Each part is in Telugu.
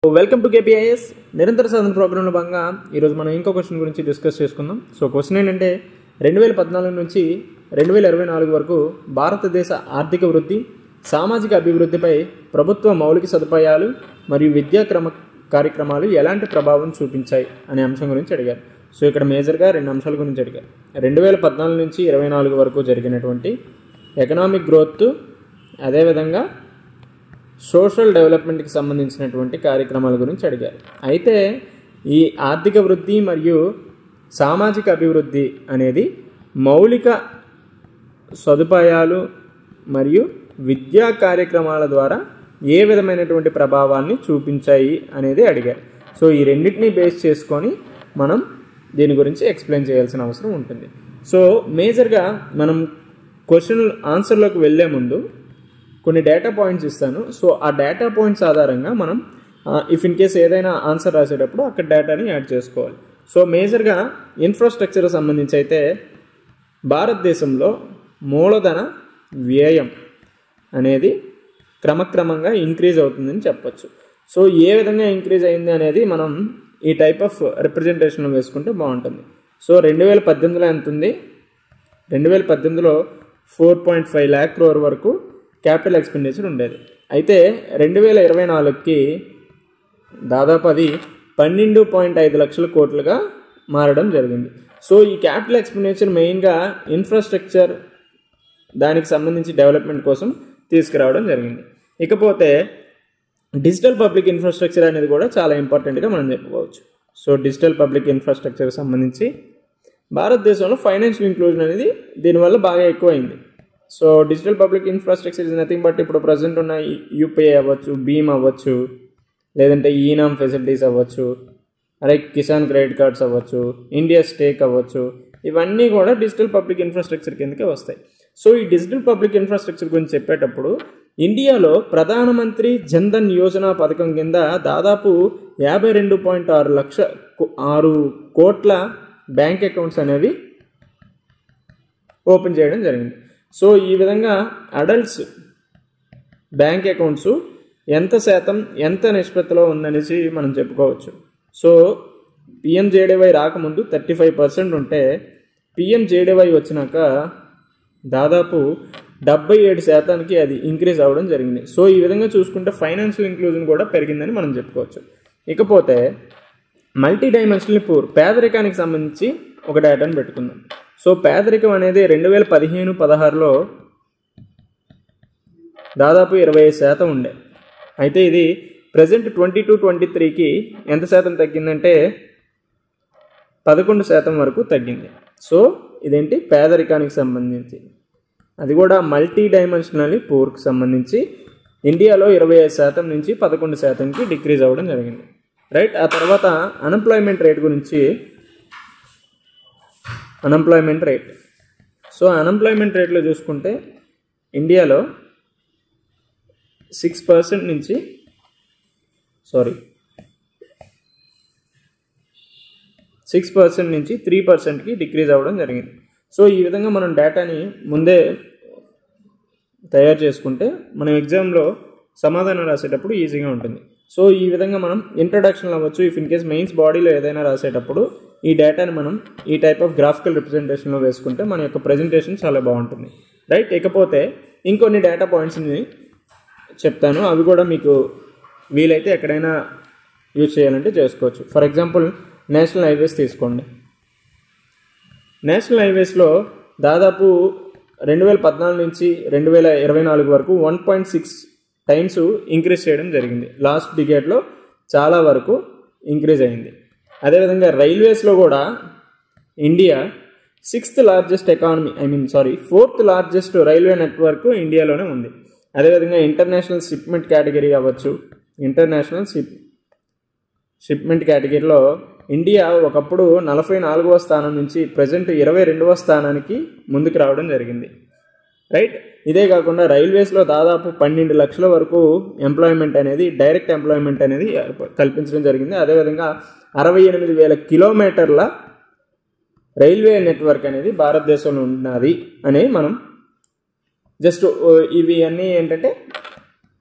వెల్కమ్ టు కేపీఐఎస్ నిరంతర సాధన ప్రోగ్రాంలో భాగంగా ఈరోజు మనం ఇంకో క్వశ్చన్ గురించి డిస్కస్ చేసుకుందాం సో క్వశ్చన్ ఏంటంటే రెండు వేల పద్నాలుగు నుంచి రెండు వేల ఇరవై నాలుగు వరకు భారతదేశ ఆర్థిక వృద్ధి సామాజిక అభివృద్ధిపై ప్రభుత్వ మౌలిక సదుపాయాలు మరియు విద్యా క్రమ కార్యక్రమాలు ఎలాంటి ప్రభావం చూపించాయి అనే అంశం గురించి అడిగారు సో ఇక్కడ మేజర్గా రెండు అంశాల గురించి అడిగారు రెండు వేల పద్నాలుగు నుంచి ఇరవై నాలుగు వరకు జరిగినటువంటి ఎకనామిక్ గ్రోత్ అదేవిధంగా సోషల్ డెవలప్మెంట్కి సంబంధించినటువంటి కార్యక్రమాల గురించి అడిగారు అయితే ఈ ఆర్థిక వృద్ధి మరియు సామాజిక అభివృద్ధి అనేది మౌలిక సదుపాయాలు మరియు విద్యా కార్యక్రమాల ద్వారా ఏ విధమైనటువంటి ప్రభావాన్ని చూపించాయి అనేది అడిగారు సో ఈ రెండింటిని బేస్ చేసుకొని మనం దీని గురించి ఎక్స్ప్లెయిన్ చేయాల్సిన అవసరం ఉంటుంది సో మేజర్గా మనం క్వశ్చన్ ఆన్సర్లోకి వెళ్ళే ముందు కొన్ని డేటా పాయింట్స్ ఇస్తాను సో ఆ డేటా పాయింట్స్ ఆధారంగా మనం ఇఫ్ ఇన్ కేస్ ఏదైనా ఆన్సర్ రాసేటప్పుడు అక్కడ డేటాని యాడ్ చేసుకోవాలి సో మేజర్గా ఇన్ఫ్రాస్ట్రక్చర్ సంబంధించి అయితే భారతదేశంలో మూలధన వ్యయం అనేది క్రమక్రమంగా ఇంక్రీజ్ అవుతుందని చెప్పొచ్చు సో ఏ విధంగా ఇంక్రీజ్ అయింది అనేది మనం ఈ టైప్ ఆఫ్ రిప్రజెంటేషన్లో వేసుకుంటే బాగుంటుంది సో రెండు వేల పద్దెనిమిదిలో ఎంత ఉంది రెండు వేల పద్దెనిమిదిలో four point five lakh crore వరకు క్యాపిటల్ ఎక్స్పెండిచర్ ఉండేది అయితే రెండు వేల ఇరవై నాలుగుకి దాదాపు అది పన్నెండు పాయింట్ ఐదు లక్షల కోట్లుగా మారడం జరిగింది సో ఈ క్యాపిటల్ ఎక్స్పెండిచర్ మెయిన్గా ఇన్ఫ్రాస్ట్రక్చర్ దానికి సంబంధించి డెవలప్మెంట్ కోసం తీసుకురావడం జరిగింది ఇకపోతే డిజిటల్ పబ్లిక్ ఇన్ఫ్రాస్ట్రక్చర్ అనేది కూడా చాలా ఇంపార్టెంట్గా మనం చెప్పుకోవచ్చు సో డిజిటల్ పబ్లిక్ ఇన్ఫ్రాస్ట్రక్చర్ సంబంధించి భారతదేశంలో ఫైనాన్షియల్ ఇంక్లూజన్ అనేది దీనివల్ల బాగా ఎక్కువైంది so digital public infrastructure is nothing but ఇప్పుడు ప్రజెంట్ ఉన్న యూపీఐ అవ్వచ్చు భీమ్ అవ్వచ్చు లేదంటే ఈనామ్ ఫెసిలిటీస్ అవ్వచ్చు అరే కిసాన్ క్రెడిట్ కార్డ్స్ అవ్వచ్చు ఇండియా స్టేక్ అవ్వచ్చు ఇవన్నీ కూడా డిజిటల్ పబ్లిక్ ఇన్ఫ్రాస్ట్రక్చర్ కిందకే వస్తాయి సో ఈ డిజిటల్ పబ్లిక్ ఇన్ఫ్రాస్ట్రక్చర్ గురించి చెప్పేటప్పుడు ఇండియాలో ప్రధానమంత్రి జన్ధన్ యోజన పథకం కింద దాదాపు యాభై రెండు పాయింట్ ఆరు లక్ష ఆరు కోట్ల బ్యాంక్ అకౌంట్స్ అనేవి ఓపెన్ చేయడం జరిగింది సో ఈ విధంగా అడల్ట్స్ బ్యాంక్ అకౌంట్స్ ఎంత శాతం ఎంత నిష్పత్తిలో ఉందనేసి మనం చెప్పుకోవచ్చు సో పిఎంజేడీవై రాకముందు థర్టీ ఫైవ్ పర్సెంట్ ఉంటే పిఎంజేడీవై వచ్చినాక దాదాపు డెబ్బై ఏడు శాతానికి అది ఇంక్రీజ్ అవ్వడం జరిగింది సో ఈ విధంగా చూసుకుంటే ఫైనాన్షియల్ ఇంక్లూజన్ కూడా పెరిగిందని మనం చెప్పుకోవచ్చు ఇకపోతే మల్టీ డైమెన్షనల్ పూర్ పేదరికానికి సంబంధించి ఒక డేటాను పెట్టుకుందాం సో పేదరికం అనేది రెండు వేల పదిహేను పదహారులో దాదాపు ఇరవై ఐదు శాతం ఉండే అయితే ఇది ప్రజెంట్ ట్వంటీ టు ట్వంటీ త్రీకి ఎంత శాతం తగ్గిందంటే పదకొండు శాతం వరకు తగ్గింది సో ఇదేంటి పేదరికానికి సంబంధించి అది కూడా మల్టీ డైమెన్షనల్ పూర్కి సంబంధించి ఇండియాలో ఇరవై ఐదు శాతం నుంచి పదకొండు శాతంకి డిక్రీజ్ అవ్వడం జరిగింది రైట్ ఆ తర్వాత అన్ఎంప్లాయ్మెంట్ రేట్ గురించి అన్ఎంప్లాయ్మెంట్ రేట్ సో అన్ఎంప్లాయ్మెంట్ రేట్లో చూసుకుంటే ఇండియాలో సిక్స్ పర్సెంట్ నుంచి సారీ సిక్స్ పర్సెంట్ నుంచి త్రీ పర్సెంట్కి డిక్రీజ్ అవ్వడం జరిగింది సో ఈ విధంగా మనం డేటాని ముందే తయారు చేసుకుంటే మనం ఎగ్జామ్లో సమాధానం రాసేటప్పుడు ఈజీగా ఉంటుంది సో ఈ విధంగా మనం ఇంట్రడక్షన్ అవ్వచ్చు ఇఫ్ ఇన్ కేస్ మెయిన్స్ బాడీలో ఏదైనా రాసేటప్పుడు ఈ డేటాని మనం ఈ టైప్ ఆఫ్ గ్రాఫికల్ రిప్రజెంటేషన్లో వేసుకుంటే మన యొక్క ప్రజెంటేషన్ చాలా బాగుంటుంది రైట్ ఇకపోతే ఇంకొన్ని డేటా పాయింట్స్ని చెప్తాను అవి కూడా మీకు వీలైతే ఎక్కడైనా యూజ్ చేయాలంటే చేసుకోవచ్చు ఫర్ ఎగ్జాంపుల్ నేషనల్ హైవేస్ తీసుకోండి నేషనల్ హైవేస్లో దాదాపు రెండు వేల పద్నాలుగు నుంచి రెండు వేల ఇరవై నాలుగు వరకు one point six times increase చేయడం జరిగింది లాస్ట్ డికేట్లో చాలా వరకు ఇంక్రీజ్ అయింది అదేవిధంగా రైల్వేస్లో కూడా India sixth largest economy I mean sorry fourth largest railway network ఇండియాలోనే ఉంది అదేవిధంగా ఇంటర్నేషనల్ షిప్మెంట్ కేటగిరీ అవ్వచ్చు ఇంటర్నేషనల్ షిప్ షిప్మెంట్ కేటగిరీలో ఇండియా ఒకప్పుడు నలభై నాలుగవ స్థానం నుంచి ప్రజెంట్ ఇరవై రెండవ స్థానానికి ముందుకు రావడం జరిగింది రైట్ ఇదే కాకుండా రైల్వేస్లో దాదాపు పన్నెండు లక్షల వరకు ఎంప్లాయ్మెంట్ అనేది డైరెక్ట్ ఎంప్లాయ్మెంట్ అనేది కల్పించడం జరిగింది అదేవిధంగా అరవై ఎనిమిది వేల కిలోమీటర్ల రైల్వే నెట్వర్క్ అనేది భారతదేశంలో ఉన్నది అని మనం జస్ట్ ఇవి అన్నీ ఏంటంటే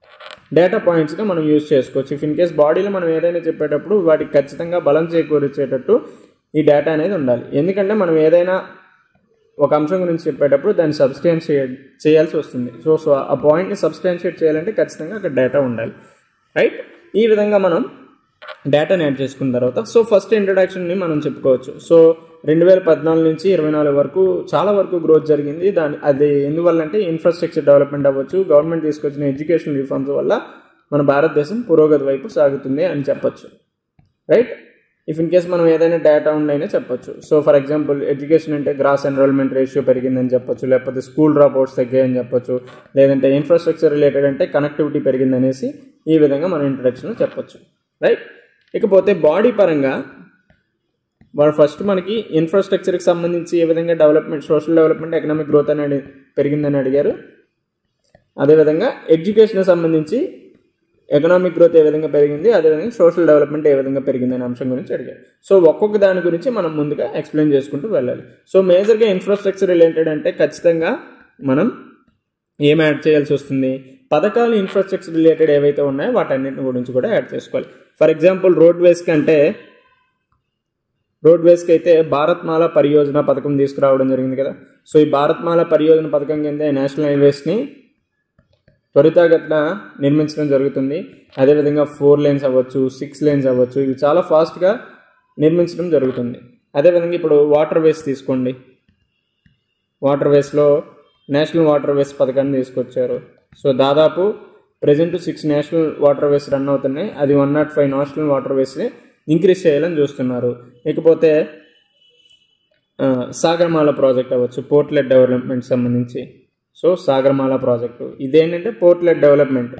డేటా పాయింట్స్గా మనం యూజ్ చేసుకోవచ్చు ఇఫ్ ఇన్ కేస్ బాడీలో మనం ఏదైనా చెప్పేటప్పుడు వాటికి ఖచ్చితంగా బలం చేకూర్చేటట్టు ఈ డేటా అనేది ఉండాలి ఎందుకంటే మనం ఏదైనా ఒక అంశం గురించి చెప్పేటప్పుడు దాన్ని సబ్స్టాన్షియేట్ చేయాల్సి వస్తుంది సో సో ఆ పాయింట్ని సబ్స్టాన్షియేట్ చేయాలంటే ఖచ్చితంగా అక్కడ డేటా ఉండాలి రైట్ ఈ విధంగా మనం డేటాని యాడ్ చేసుకున్న తర్వాత సో ఫస్ట్ ఇంట్రడక్షన్ని మనం చెప్పుకోవచ్చు సో రెండు వేల పద్నాలుగు నుంచి ఇరవై నాలుగు వరకు చాలా వరకు గ్రోత్ జరిగింది దాని అది ఎందువల్ల అంటే ఇన్ఫ్రాస్ట్రక్చర్ డెవలప్మెంట్ అవ్వచ్చు గవర్నమెంట్ తీసుకొచ్చిన ఎడ్యుకేషన్ రిఫార్మ్స్ వల్ల మన భారతదేశం పురోగతి వైపు సాగుతుంది అని చెప్పొచ్చు రైట్ ఇఫ్ ఇన్ కేస్ మనం ఏదైనా డేటా ఉండైనా చెప్పొచ్చు సో ఫర్ ఎగ్జాంపుల్ ఎడ్యుకేషన్ అంటే గ్రాస్ ఎన్రోల్మెంట్ రేషియో పెరిగిందని చెప్పొచ్చు లేకపోతే స్కూల్ డ్రాప్ అవుట్స్ తగ్గాయని చెప్పొచ్చు లేదంటే ఇన్ఫ్రాస్ట్రక్చర్ రిలేటెడ్ అంటే కనెక్టివిటీ పెరిగిందనేసి ఈ విధంగా మనం ఇంట్రడక్షన్లో చెప్పొచ్చు రైట్ ఇకపోతే బాడీ పరంగా వాడు ఫస్ట్ మనకి ఇన్ఫ్రాస్ట్రక్చర్కి సంబంధించి ఏ విధంగా development social development economic growth అనేది పెరిగిందని అడిగారు అదేవిధంగా ఎడ్యుకేషన్ సంబంధించి ఎకనామిక్ గ్రోత్ ఏ విధంగా పెరిగింది అదేవిధంగా సోషల్ డెవలప్మెంట్ ఏ విధంగా పెరిగింది అనే అంశం గురించి అడిగారు సో ఒక్కొక్క దాని గురించి మనం ముందుగా ఎక్స్ప్లెయిన్ చేసుకుంటూ వెళ్ళాలి సో మేజర్గా ఇన్ఫ్రాస్ట్రక్చర్ రిలేటెడ్ అంటే ఖచ్చితంగా మనం ఏం యాడ్ చేయాల్సి వస్తుంది పథకాలు ఇన్ఫ్రాస్ట్రక్చర్ రిలేటెడ్ ఏవైతే ఉన్నాయో వాటన్నిటి గురించి కూడా యాడ్ చేసుకోవాలి ఫర్ ఎగ్జాంపుల్ రోడ్ వేస్ కంటే రోడ్ వేస్కి అయితే భారత్మాల పరియోజన పథకం తీసుకురావడం జరిగింది కదా సో ఈ భారత్మాల పరియోజన పథకం కింద నేషనల్ హైవేస్ని త్వరితగతిన నిర్మించడం జరుగుతుంది అదేవిధంగా ఫోర్ లేన్స్ అవ్వచ్చు సిక్స్ లేన్స్ అవ్వచ్చు ఇవి చాలా ఫాస్ట్గా నిర్మించడం జరుగుతుంది అదేవిధంగా ఇప్పుడు వాటర్ వేస్ తీసుకోండి వాటర్ వేస్లో నేషనల్ వాటర్ వేస్ పథకాన్ని తీసుకొచ్చారు సో దాదాపు present six national waterways run అవుతున్నాయి అది one nought five national water వేస్ని ఇంక్రీజ్ చేయాలని చూస్తున్నారు ఇకపోతే ఆ, సాగరమాల ప్రాజెక్ట్ అవ్వచ్చు పోర్ట్లెట్ డెవలప్మెంట్ సంబంధించి సో సాగరమాల ప్రాజెక్టు ఇదేంటంటే పోర్ట్లెట్ డెవలప్మెంట్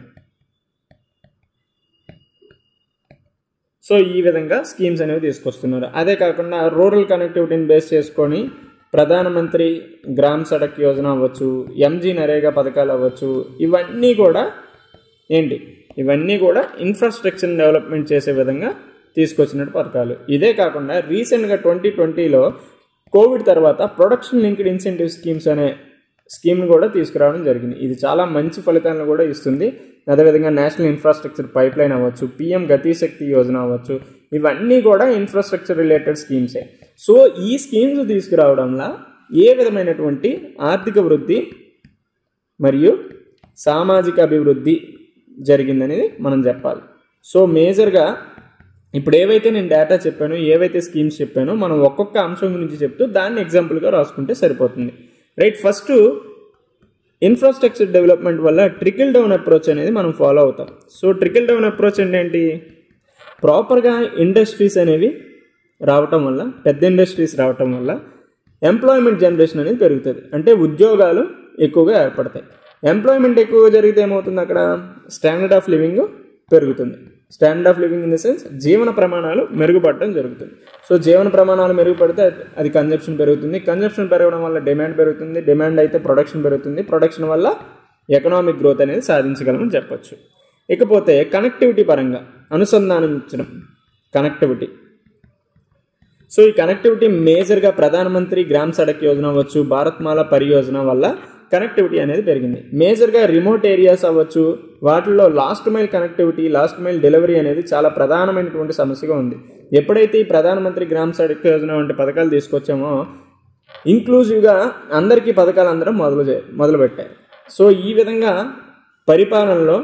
సో ఈ విధంగా స్కీమ్స్ అనేవి తీసుకొస్తున్నారు అదే కాకుండా రూరల్ కనెక్టివిటీని బేస్ చేసుకొని ప్రధానమంత్రి గ్రామ్ సడక్ యోజన అవ్వచ్చు ఎంజీ నరేగా పథకాలు అవ్వచ్చు ఇవన్నీ కూడా ఏంటి ఇవన్నీ కూడా ఇన్ఫ్రాస్ట్రక్చర్ డెవలప్మెంట్ చేసే విధంగా తీసుకొచ్చినట్టు పథకాలు ఇదే కాకుండా రీసెంట్గా ట్వంటీ ట్వంటీలో కోవిడ్ తర్వాత ప్రొడక్షన్ లింక్డ్ ఇన్సెంటివ్ స్కీమ్స్ అనే స్కీమ్ని కూడా తీసుకురావడం జరిగింది ఇది చాలా మంచి ఫలితాలను కూడా ఇస్తుంది అదేవిధంగా నేషనల్ ఇన్ఫ్రాస్ట్రక్చర్ పైప్ లైన్ అవ్వచ్చు పిఎం గతిశక్తి యోజన అవ్వచ్చు ఇవన్నీ కూడా ఇన్ఫ్రాస్ట్రక్చర్ రిలేటెడ్ స్కీమ్సే సో ఈ స్కీమ్స్ తీసుకురావడంలో ఏ విధమైనటువంటి ఆర్థిక వృద్ధి మరియు సామాజిక అభివృద్ధి జరిగిందనేది మనం చెప్పాలి సో మేజర్గా ఇప్పుడు ఏవైతే నేను డేటా చెప్పానో ఏవైతే స్కీమ్స్ చెప్పానో మనం ఒక్కొక్క అంశం గురించి చెప్తూ దాన్ని ఎగ్జాంపుల్గా రాసుకుంటే సరిపోతుంది రైట్ ఫస్ట్ ఇన్ఫ్రాస్ట్రక్చర్ డెవలప్మెంట్ వల్ల ట్రికిల్ డౌన్ అప్రోచ్ అనేది మనం ఫాలో అవుతాం సో ట్రికిల్ డౌన్ అప్రోచ్ అంటే ఏంటి ప్రాపర్గా ఇండస్ట్రీస్ అనేవి రావటం వల్ల పెద్ద ఇండస్ట్రీస్ రావటం వల్ల ఎంప్లాయ్మెంట్ జనరేషన్ అనేది పెరుగుతుంది అంటే ఉద్యోగాలు ఎక్కువగా ఏర్పడతాయి ఎంప్లాయ్మెంట్ ఎక్కువగా జరిగితే ఏమవుతుంది అక్కడ స్టాండర్డ్ ఆఫ్ లివింగ్ పెరుగుతుంది standard of living in the sense జీవన ప్రమాణాలు మెరుగుపడటం జరుగుతుంది సో జీవన ప్రమాణాలు మెరుగుపడితే అది- అది కన్జప్షన్ పెరుగుతుంది కన్జప్షన్ పెరగడం వల్ల డిమాండ్ పెరుగుతుంది డిమాండ్ అయితే ప్రొడక్షన్ పెరుగుతుంది ప్రొడక్షన్ వల్ల ఎకనామిక్ గ్రోత్ అనేది సాధించగలమని చెప్పొచ్చు ఇకపోతే కనెక్టివిటీ పరంగా అనుసంధానించడం కనెక్టివిటీ సో ఈ కనెక్టివిటీ మేజర్గా ప్రధానమంత్రి గ్రామ్ సడక్ యోజన అవ్వచ్చు భారత్మాల పరియోజన వల్ల కనెక్టివిటీ అనేది పెరిగింది మేజర్గా రిమోట్ ఏరియాస్ అవ్వచ్చు వాటిల్లో last mile connectivity last mile delivery అనేది చాలా ప్రధానమైనటువంటి సమస్యగా ఉంది ఎప్పుడైతే ఈ ప్రధానమంత్రి గ్రామ్ సడక్ యోజన వంటి పథకాలు తీసుకొచ్చామో ఇంక్లూజివ్గా అందరికీ పథకాలు అందరం మొదలు చే మొదలుపెట్టారు సో ఈ విధంగా పరిపాలనలో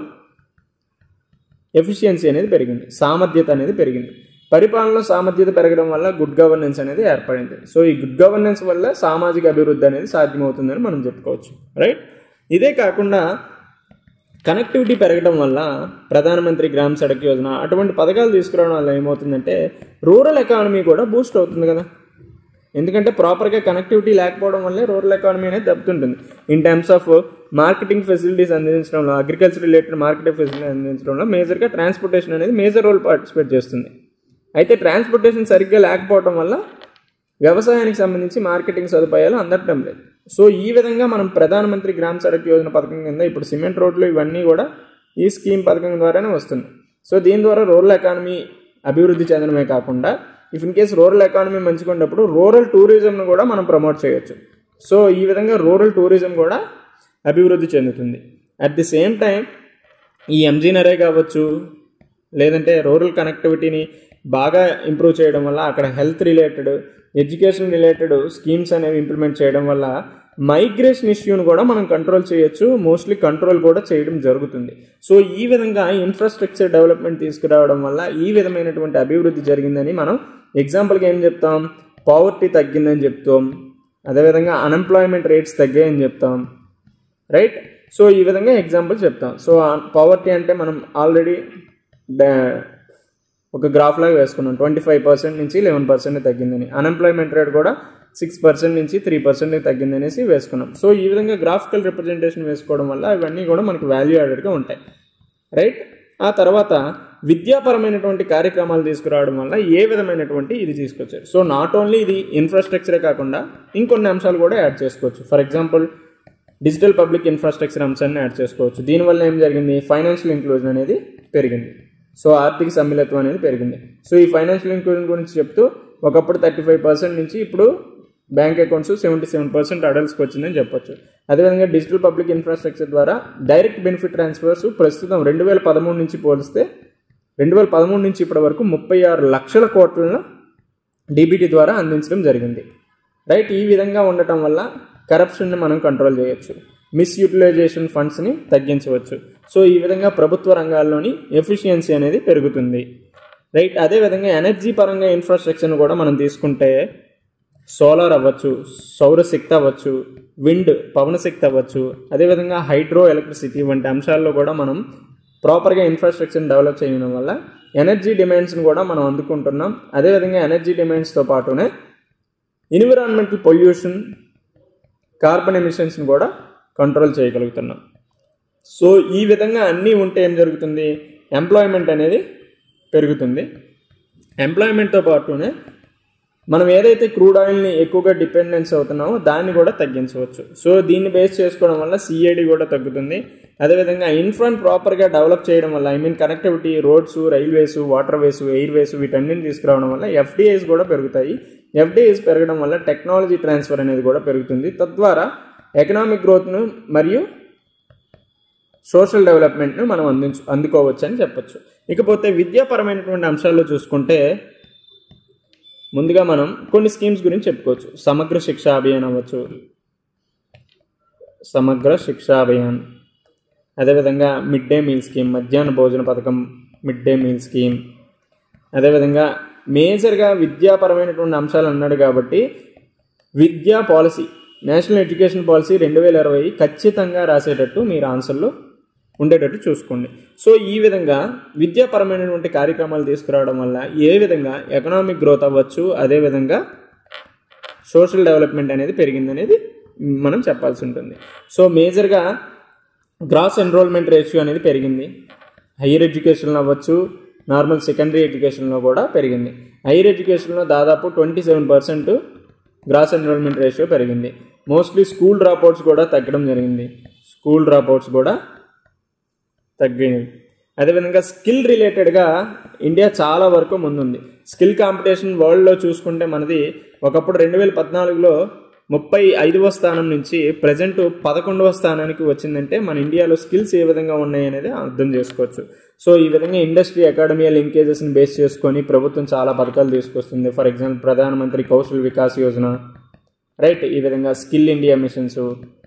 ఎఫిషియన్సీ అనేది పెరిగింది సామర్థ్యత అనేది పెరిగింది పరిపాలనలో సామర్థ్యత పెరగడం వల్ల గుడ్ గవర్నెన్స్ అనేది ఏర్పడింది సో ఈ గుడ్ గవర్నెన్స్ వల్ల సామాజిక అభివృద్ధి అనేది సాధ్యమవుతుందని మనం చెప్పుకోవచ్చు రైట్ ఇదే కాకుండా కనెక్టివిటీ పెరగడం వల్ల ప్రధానమంత్రి గ్రామ సడక్ యోజన అటువంటి పథకాలు తీసుకురావడం వల్ల ఏమవుతుందంటే రూరల్ ఎకానమీ కూడా బూస్ట్ అవుతుంది కదా ఎందుకంటే ప్రాపర్గా కనెక్టివిటీ లేకపోవడం వల్లే రూరల్ ఎకానమీ అనేది దెబ్బతింటుంది in terms of marketing facilities అందించడంలో అగ్రికల్చర్ రిలేటెడ్ మార్కెటింగ్ ఫెసిలిటీ అందించడంలో మేజర్గా ట్రాన్స్పోర్టేషన్ అనేది మేజర్ రోల్ పార్టిసిపేట్ చేస్తుంది అయితే ట్రాన్స్పోర్టేషన్ సరిగ్గా లేకపోవడం వల్ల వ్యవసాయానికి సంబంధించి మార్కెటింగ్ సదుపాయాలు అందటం లేదు సో ఈ విధంగా మనం ప్రధానమంత్రి గ్రామ సడక్ యోజన పథకం కింద ఇప్పుడు సిమెంట్ రోడ్లు ఇవన్నీ కూడా ఈ స్కీమ్ పథకం ద్వారానే వస్తున్నాయి సో దీని ద్వారా రూరల్ ఎకానమీ అభివృద్ధి చెందడమే కాకుండా if in case rural economy మంచిగా ఉన్నప్పుడు రూరల్ టూరిజంను కూడా మనం ప్రమోట్ చేయొచ్చు సో ఈ విధంగా రూరల్ టూరిజం కూడా అభివృద్ధి చెందుతుంది అట్ ది సేమ్ టైం ఈ ఎంజీనరే కావచ్చు లేదంటే రూరల్ కనెక్టివిటీని బాగా ఇంప్రూవ్ చేయడం వల్ల అక్కడ health related education related schemes అనేవి ఇంప్లిమెంట్ చేయడం వల్ల మైగ్రేషన్ ఇష్యూని కూడా మనం కంట్రోల్ చేయొచ్చు మోస్ట్లీ కంట్రోల్ కూడా చేయడం జరుగుతుంది సో ఈ విధంగా ఇన్ఫ్రాస్ట్రక్చర్ డెవలప్మెంట్ తీసుకురావడం వల్ల ఈ విధమైనటువంటి అభివృద్ధి జరిగిందని మనం ఎగ్జాంపుల్గా ఏం చెప్తాం పావర్టీ తగ్గిందని చెప్తాం అదేవిధంగా అన్ఎంప్లాయ్మెంట్ రేట్స్ తగ్గాయని చెప్తాం రైట్ సో ఈ విధంగా ఎగ్జాంపుల్ చెప్తాం సో పావర్టీ అంటే మనం ఆల్రెడీ ఒక గ్రాఫ్ లాగా వేసుకున్నాం ట్వంటీ ఫైవ్ పర్సెంట్ నుంచి లెవెన్ పర్సెంట్ తగ్గిందని అన్ఎంప్లాయ్మెంట్ రేట్ కూడా సిక్స్ పర్సెంట్ నుంచి త్రీ పర్సెంట్ తగ్గిందనేసి వేసుకున్నాం సో ఈ విధంగా గ్రాఫికల్ రిప్రజెంటేషన్ వేసుకోవడం వల్ల ఇవన్నీ కూడా మనకి వాల్యూ యాడెడ్గా ఉంటాయి రైట్ ఆ తర్వాత విద్యాపరమైనటువంటి కార్యక్రమాలు తీసుకురావడం వల్ల ఏ విధమైనటువంటి ఇది తీసుకొచ్చారు సో నాట్ ఓన్లీ ఇది ఇన్ఫ్రాస్ట్రక్చరే కాకుండా ఇంకొన్ని అంశాలు కూడా యాడ్ చేసుకోవచ్చు for example digital public infrastructure అంశాన్ని యాడ్ చేసుకోవచ్చు దీనివల్ల ఏం జరిగింది ఫైనాన్షియల్ ఇంక్లూజన్ అనేది పెరిగింది సో ఆర్థిక సమ్మిళత్వం అనేది పెరిగింది సో ఈ ఫైనాన్షియల్ ఇంక్లూజన్ గురించి చెప్తూ ఒకప్పుడు థర్టీ ఫైవ్ పర్సెంట్ నుంచి ఇప్పుడు bank accounts seventy seven percent అడల్ట్స్కి వచ్చిందని చెప్పొచ్చు అదేవిధంగా డిజిటల్ పబ్లిక్ ఇన్ఫ్రాస్ట్రక్చర్ ద్వారా డైరెక్ట్ బెనిఫిట్ ట్రాన్స్ఫర్స్ ప్రస్తుతం రెండు వేల పదమూడు నుంచి పోలిస్తే రెండు వేల పదమూడు నుంచి ఇప్పటి వరకు ముప్పై ఆరు లక్షల కోట్లను డీబీటీ ద్వారా అందించడం జరిగింది రైట్ ఈ విధంగా ఉండటం వల్ల కరప్షన్ని మనం కంట్రోల్ చేయొచ్చు మిస్యూటిలైజేషన్ ఫండ్స్ని తగ్గించవచ్చు సో ఈ విధంగా ప్రభుత్వ రంగాల్లోని ఎఫిషియన్సీ అనేది పెరుగుతుంది రైట్ అదేవిధంగా ఎనర్జీ పరంగా ఇన్ఫ్రాస్ట్రక్చర్ను కూడా మనం తీసుకుంటే సోలార్ అవ్వచ్చు సౌరశక్తి అవ్వచ్చు విండ్ పవనశక్తి అవ్వచ్చు అదేవిధంగా హైడ్రో ఎలక్ట్రిసిటీ వంటి అంశాల్లో కూడా మనం ప్రాపర్గా ఇన్ఫ్రాస్ట్రక్చర్ని డెవలప్ చేయడం వల్ల ఎనర్జీ డిమాండ్స్ని కూడా మనం అందుకుంటున్నాం అదేవిధంగా ఎనర్జీ డిమాండ్స్తో పాటునే ఎన్విరాన్మెంటల్ పొల్యూషన్ కార్బన్ ఎమిషన్స్ని కూడా కంట్రోల్ చేయగలుగుతున్నాం సో ఈ విధంగా అన్నీ ఉంటే ఏం జరుగుతుంది ఎంప్లాయ్మెంట్ అనేది పెరుగుతుంది ఎంప్లాయ్మెంట్తో పాటునే మనం ఏదైతే క్రూడ్ ఆయిల్ని ఎక్కువగా డిపెండెన్స్ అవుతున్నామో దాన్ని కూడా తగ్గించవచ్చు సో దీన్ని బేస్ చేసుకోవడం వల్ల సిఏడి కూడా తగ్గుతుంది అదేవిధంగా ఇన్ఫ్రాన్ ప్రాపర్గా డెవలప్ చేయడం వల్ల I mean connectivity roads railways waterways airways వీటన్నిటిని తీసుకురావడం వల్ల ఎఫ్డిఐస్ కూడా పెరుగుతాయి ఎఫ్డిఐస్ పెరగడం వల్ల టెక్నాలజీ ట్రాన్స్ఫర్ అనేది కూడా పెరుగుతుంది తద్వారా ఎకనామిక్ గ్రోత్ను మరియు సోషల్ డెవలప్మెంట్ను మనం అందించు అందుకోవచ్చు అని చెప్పొచ్చు ఇకపోతే విద్యాపరమైనటువంటి అంశాల్లో చూసుకుంటే ముందుగా మనం కొన్ని స్కీమ్స్ గురించి చెప్పుకోవచ్చు సమగ్ర శిక్షా అభియాన్ అవ్వచ్చు సమగ్ర శిక్షా అభియాన్ అదేవిధంగా మిడ్ డే మీల్ స్కీమ్ మధ్యాహ్న భోజన పథకం మిడ్ డే మీల్ స్కీమ్ అదేవిధంగా మేజర్గా విద్యాపరమైనటువంటి అంశాలు అన్నాడు కాబట్టి విద్యా పాలసీ నేషనల్ ఎడ్యుకేషన్ పాలసీ రెండు వేల ఇరవై ఖచ్చితంగా రాసేటట్టు మీరు ఆన్సర్లో ఉండేటట్టు చూసుకోండి సో ఈ విధంగా విద్యాపరమైనటువంటి కార్యక్రమాలు తీసుకురావడం వల్ల ఏ విధంగా ఎకనామిక్ గ్రోత్ అవ్వచ్చు అదేవిధంగా సోషల్ డెవలప్మెంట్ అనేది పెరిగిందనేది మనం చెప్పాల్సి ఉంటుంది సో మేజర్గా గ్రాస్ ఎన్రోల్మెంట్ రేషియో అనేది పెరిగింది హయ్యర్ ఎడ్యుకేషన్లో అవ్వచ్చు నార్మల్ సెకండరీ ఎడ్యుకేషన్లో కూడా పెరిగింది హైయర్ ఎడ్యుకేషన్లో దాదాపు twenty seven percent gross enrolment ratio పెరిగింది మోస్ట్లీ స్కూల్ డ్రాప్అవుట్స్ కూడా తగ్గడం జరిగింది స్కూల్ డ్రాప్అవుట్స్ కూడా తగ్గినవి అదేవిధంగా స్కిల్ రిలేటెడ్గా ఇండియా చాలా వరకు ముందుంది స్కిల్ కాంపిటీషన్ వరల్డ్లో చూసుకుంటే మనది ఒకప్పుడు రెండు వేల పద్నాలుగులో ముప్పై ఐదవ స్థానం నుంచి ప్రజెంట్ పదకొండవ స్థానానికి వచ్చిందంటే మన ఇండియాలో స్కిల్స్ ఏ విధంగా ఉన్నాయి అనేది అర్థం చేసుకోవచ్చు సో ఈ విధంగా ఇండస్ట్రీ అకాడమీ లింకేజెస్ని బేస్ చేసుకొని ప్రభుత్వం చాలా పథకాలు తీసుకొస్తుంది ఫర్ ఎగ్జాంపుల్ ప్రధానమంత్రి కౌశల్ వికాస్ యోజన రైట్ ఈ విధంగా స్కిల్ ఇండియా మిషన్స్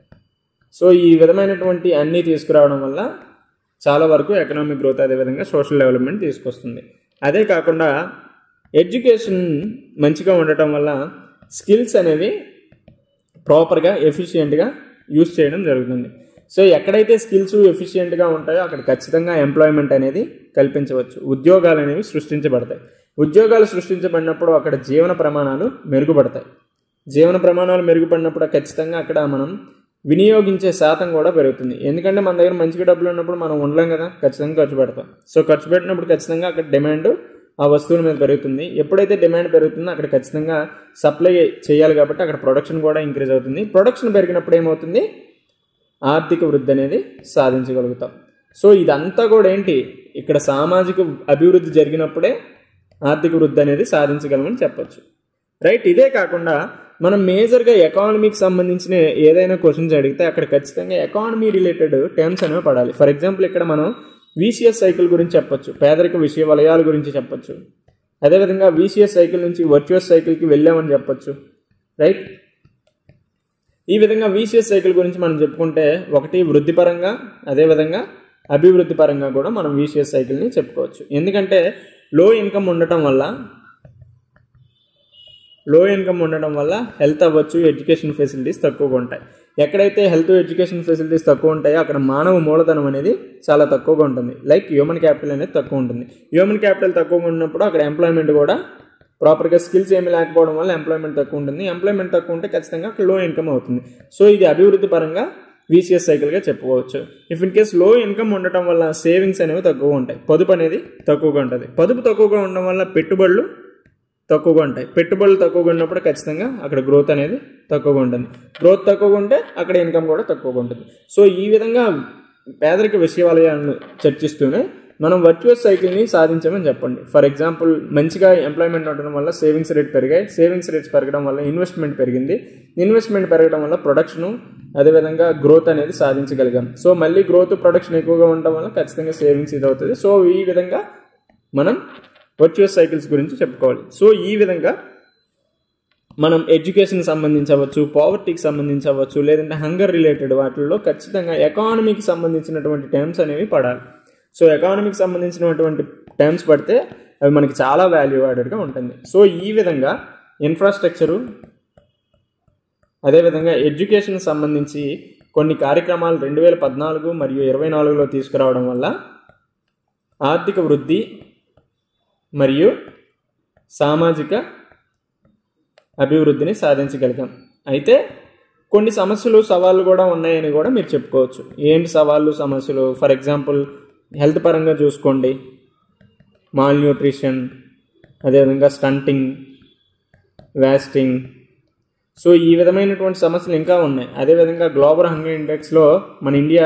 సో ఈ విధమైనటువంటి అన్నీ తీసుకురావడం వల్ల చాలా వరకు ఎకనామిక్ గ్రోత్ అదేవిధంగా సోషల్ డెవలప్మెంట్ తీసుకొస్తుంది అదే కాకుండా ఎడ్యుకేషన్ మంచిగా ఉండటం వల్ల స్కిల్స్ అనేవి ప్రాపర్గా ఎఫిషియెంట్గా యూస్ చేయడం జరుగుతుంది సో ఎక్కడైతే స్కిల్స్ ఎఫిషియెంట్గా ఉంటాయో అక్కడ ఖచ్చితంగా ఎంప్లాయ్మెంట్ అనేది కల్పించవచ్చు ఉద్యోగాలు అనేవి సృష్టించబడతాయి ఉద్యోగాలు సృష్టించబడినప్పుడు అక్కడ జీవన ప్రమాణాలు మెరుగుపడతాయి జీవన ప్రమాణాలు మెరుగుపడినప్పుడు ఖచ్చితంగా అక్కడ మనం వినియోగించే శాతం కూడా పెరుగుతుంది ఎందుకంటే మన దగ్గర మంచిగా డబ్బులు ఉన్నప్పుడు మనం ఉండలేం కదా ఖచ్చితంగా ఖర్చు పెడతాం సో ఖర్చు పెట్టినప్పుడు ఖచ్చితంగా అక్కడ డిమాండ్ ఆ వస్తువుల మీద పెరుగుతుంది ఎప్పుడైతే డిమాండ్ పెరుగుతుందో అక్కడ ఖచ్చితంగా సప్లై చేయాలి కాబట్టి అక్కడ ప్రొడక్షన్ కూడా ఇంక్రీజ్ అవుతుంది ప్రొడక్షన్ పెరిగినప్పుడు ఏమవుతుంది ఆర్థిక వృద్ధి అనేది సాధించగలుగుతాం సో ఇదంతా కూడా ఏంటి ఇక్కడ సామాజిక అభివృద్ధి జరిగినప్పుడే ఆర్థిక వృద్ధి అనేది సాధించగలమని చెప్పొచ్చు రైట్ ఇదే కాకుండా మనం మేజర్గా ఎకానమీకి సంబంధించిన ఏదైనా క్వశ్చన్స్ అడిగితే అక్కడ ఖచ్చితంగా ఎకానమీ రిలేటెడ్ టర్మ్స్ అనేవి పడాలి ఫర్ ఎగ్జాంపుల్ ఇక్కడ మనం విసిఎస్ సైకిల్ గురించి చెప్పొచ్చు పేదరిక విషయ వలయాల గురించి చెప్పొచ్చు అదేవిధంగా విసిఎస్ సైకిల్ నుంచి వర్చువస్ సైకిల్కి వెళ్ళామని చెప్పొచ్చు రైట్ ఈ విధంగా విసిఎస్ సైకిల్ గురించి మనం చెప్పుకుంటే ఒకటి వృద్ధిపరంగా అదేవిధంగా అభివృద్ధి పరంగా కూడా మనం విసిఎస్ సైకిల్ని చెప్పుకోవచ్చు ఎందుకంటే లో ఇన్కమ్ ఉండటం వల్ల లో ఇన్కమ్ ఉండడం వల్ల హెల్త్ అవ్వచ్చు ఎడ్యుకేషన్ ఫెసిలిటీస్ తక్కువగా ఉంటాయి ఎక్కడైతే హెల్త్ ఎడ్యుకేషన్ ఫెసిలిటీస్ తక్కువ ఉంటాయో అక్కడ మానవ మూలధనం అనేది చాలా తక్కువగా ఉంటుంది లైక్ హ్యూమన్ క్యాపిటల్ అనేది తక్కువ ఉంటుంది హ్యూమన్ క్యాపిటల్ తక్కువగా ఉన్నప్పుడు అక్కడ ఎంప్లాయ్మెంట్ కూడా ప్రాపర్గా స్కిల్స్ ఏమి లేకపోవడం వల్ల ఎంప్లాయ్మెంట్ తక్కువ ఉంటుంది ఎంప్లాయ్మెంట్ తక్కువ ఉంటే ఖచ్చితంగా అక్కడ లో ఇన్కమ్ అవుతుంది సో ఇది అభివృద్ధి పరంగా విసిఎస్ సైకిల్గా చెప్పుకోవచ్చు if in case low income ఉండటం వల్ల సేవింగ్స్ అనేవి తక్కువగా ఉంటాయి పొదుపు అనేది తక్కువగా ఉంటుంది పొదుపు తక్కువగా ఉండడం వల్ల పెట్టుబడులు తక్కువగా ఉంటాయి పెట్టుబడులు తక్కువగా ఉన్నప్పుడు ఖచ్చితంగా అక్కడ గ్రోత్ అనేది తక్కువగా ఉంటుంది గ్రోత్ తక్కువగా ఉంటే అక్కడ ఇన్కమ్ కూడా తక్కువగా ఉంటుంది సో ఈ విధంగా పేదరిక విషయాలయాలను చర్చిస్తూనే మనం వర్చువస్ సైకిల్ని సాధించామని చెప్పండి ఫర్ ఎగ్జాంపుల్ మంచిగా ఎంప్లాయ్మెంట్ ఉండడం వల్ల సేవింగ్స్ రేట్ పెరిగాయి సేవింగ్స్ రేట్స్ పెరగడం వల్ల ఇన్వెస్ట్మెంట్ పెరిగింది ఇన్వెస్ట్మెంట్ పెరగడం వల్ల ప్రొడక్షను అదేవిధంగా గ్రోత్ అనేది సాధించగలిగాం సో మళ్ళీ గ్రోత్ ప్రొడక్షన్ ఎక్కువగా ఉండడం వల్ల ఖచ్చితంగా సేవింగ్స్ ఇది అవుతుంది సో ఈ విధంగా మనం వర్చువస్ సైకిల్స్ గురించి చెప్పుకోవాలి సో ఈ విధంగా మనం ఎడ్యుకేషన్ సంబంధించవచ్చు పావర్టీకి సంబంధించవచ్చు లేదంటే హంగర్ రిలేటెడ్ వాటిల్లో ఖచ్చితంగా ఎకానమీకి సంబంధించినటువంటి టర్మ్స్ అనేవి పడాలి సో ఎకానమీకి సంబంధించినటువంటి టర్మ్స్ పడితే అవి మనకి చాలా వాల్యూ యాడెడ్గా ఉంటుంది సో ఈ విధంగా ఇన్ఫ్రాస్ట్రక్చరు అదేవిధంగా ఎడ్యుకేషన్ సంబంధించి కొన్ని కార్యక్రమాలు రెండు వేల పద్నాలుగు మరియు ఇరవై నాలుగులో తీసుకురావడం వల్ల ఆర్థిక వృద్ధి మరియు సామాజిక అభివృద్ధిని సాధించగలిగాం అయితే కొన్ని సమస్యలు సవాళ్ళు కూడా ఉన్నాయని కూడా మీరు చెప్పుకోవచ్చు ఏంటి సవాళ్ళు సమస్యలు ఫర్ ఎగ్జాంపుల్ హెల్త్ పరంగా చూసుకోండి మాల్ న్యూట్రిషన్ అదేవిధంగా స్టంటింగ్ వ్యాస్టింగ్ సో ఈ విధమైనటువంటి సమస్యలు ఇంకా ఉన్నాయి అదేవిధంగా గ్లోబల్ హంగర్ ఇండెక్స్లో మన ఇండియా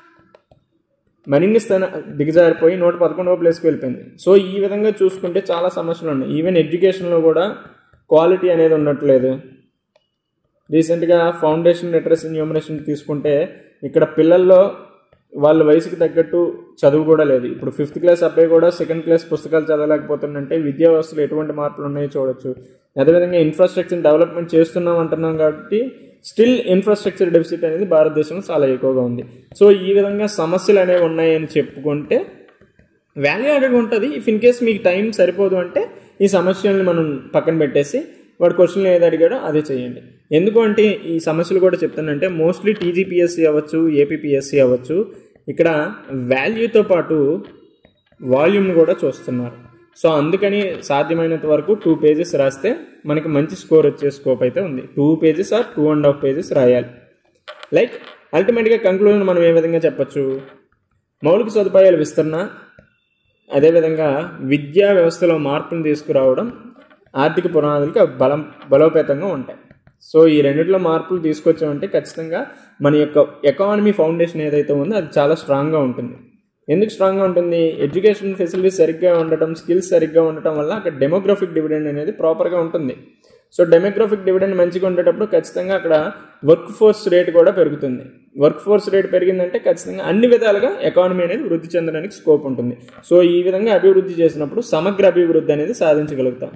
మరిన్ని స్థాన దిగజారిపోయి నూట పదకొండవ ప్లేస్కి వెళ్ళిపోయింది సో ఈ విధంగా చూసుకుంటే చాలా సమస్యలు ఉన్నాయి ఈవెన్ ఎడ్యుకేషన్లో కూడా క్వాలిటీ అనేది ఉండట్లేదు రీసెంట్గా ఫౌండేషన్ లిటరసీ న్యూమరేషన్ తీసుకుంటే ఇక్కడ పిల్లల్లో వాళ్ళ వయసుకి తగ్గట్టు చదువు కూడా లేదు ఇప్పుడు ఫిఫ్త్ క్లాస్ అబ్బాయి కూడా సెకండ్ క్లాస్ పుస్తకాలు చదవలేకపోతుందంటే విద్యా వ్యవస్థలో ఎటువంటి మార్పులు ఉన్నాయో చూడొచ్చు అదేవిధంగా ఇన్ఫ్రాస్ట్రక్చర్ డెవలప్మెంట్ చేస్తున్నాం అంటున్నాం కాబట్టి స్టిల్ ఇన్ఫ్రాస్ట్రక్చర్ డెఫిసిట్ అనేది భారతదేశంలో చాలా ఎక్కువగా ఉంది సో ఈ విధంగా సమస్యలు అనేవి ఉన్నాయని చెప్పుకుంటే వాల్యూ యాడెడ్ ఉంటుంది ఇఫ్ ఇన్ కేస్ మీకు టైం సరిపోదు అంటే ఈ సమస్యల్ని మనం పక్కన పెట్టేసి వాడు క్వశ్చన్లు ఏది అడిగాడో అదే చేయండి ఎందుకు అంటే ఈ సమస్యలు కూడా చెప్తానంటే మోస్ట్లీ టీజీపీఎస్సీ అవ్వచ్చు ఏపీపీఎస్సీ అవ్వచ్చు ఇక్కడ వాల్యూతో పాటు వాల్యూమ్ కూడా చూస్తున్నారు సో అందుకని సాధ్యమైనంత వరకు టూ పేజెస్ రాస్తే మనకి మంచి స్కోర్ వచ్చే స్కోప్ అయితే ఉంది two pages or two and half pages రాయాలి లైక్ అల్టిమేట్గా కంక్లూజన్ మనం ఏ విధంగా చెప్పొచ్చు మౌలిక సదుపాయాలు విస్తరణ అదేవిధంగా విద్యా వ్యవస్థలో మార్పును తీసుకురావడం ఆర్థిక పునాదులకి బలం బలోపేతంగా ఉంటాయి సో ఈ రెండిట్లో మార్పులు తీసుకొచ్చామంటే ఖచ్చితంగా మన యొక్క ఎకానమీ ఫౌండేషన్ ఏదైతే ఉందో అది చాలా స్ట్రాంగ్గా ఉంటుంది ఎందుకు స్ట్రాంగ్గా ఉంటుంది ఎడ్యుకేషన్ ఫెసిలిటీస్ సరిగ్గా ఉండటం స్కిల్స్ సరిగ్గా ఉండటం వల్ల అక్కడ డెమోగ్రఫిక్ డివిడెండ్ అనేది ప్రాపర్గా ఉంటుంది సో డెమోగ్రఫిక్ డివిడెండ్ మంచిగా ఉండేటప్పుడు ఖచ్చితంగా అక్కడ వర్క్ ఫోర్స్ రేట్ కూడా పెరుగుతుంది వర్క్ ఫోర్స్ రేట్ పెరిగిందంటే ఖచ్చితంగా అన్ని విధాలుగా ఎకానమీ అనేది వృద్ధి చెందడానికి స్కోప్ ఉంటుంది సో ఈ విధంగా అభివృద్ధి చేసినప్పుడు సమగ్ర అభివృద్ధి అనేది సాధించగలుగుతాం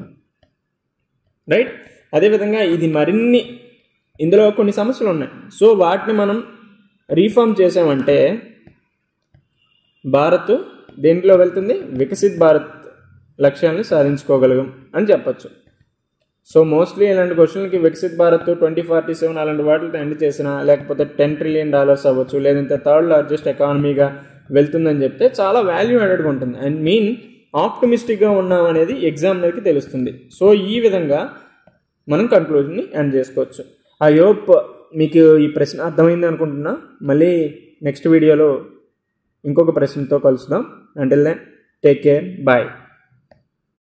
రైట్ అదేవిధంగా ఇది మరిన్ని ఇందులో కొన్ని సమస్యలు ఉన్నాయి సో వాటిని మనం రీఫార్మ్ చేసామంటే భారత్ దేంట్లో వెళ్తుంది వికసిత్ భారత్ లక్ష్యాన్ని సాధించుకోగలం అని చెప్పచ్చు సో మోస్ట్లీ ఇలాంటి క్వశ్చన్లకి Viksit Bharat twenty forty seven అలాంటి వాటితో ఎండ్ చేసిన లేకపోతే టెన్ ట్రిలియన్ డాలర్స్ అవ్వచ్చు లేదంటే థర్డ్ లార్జెస్ట్ ఎకానమీగా వెళ్తుందని చెప్తే చాలా వాల్యూ యాడెడ్గా ఉంటుంది అండ్ మీన్ ఆప్టమిస్టిక్గా ఉన్నాం అనేది ఎగ్జామినర్కి తెలుస్తుంది సో ఈ విధంగా మనం కన్క్లూజన్ని ఎండ్ చేసుకోవచ్చు ఐ హోప్ మీకు ఈ ప్రశ్న అర్థమైంది అనుకుంటున్నా మళ్ళీ నెక్స్ట్ వీడియోలో ఇంకొక ప్రశ్నతో కలుసుదాం until then take care bye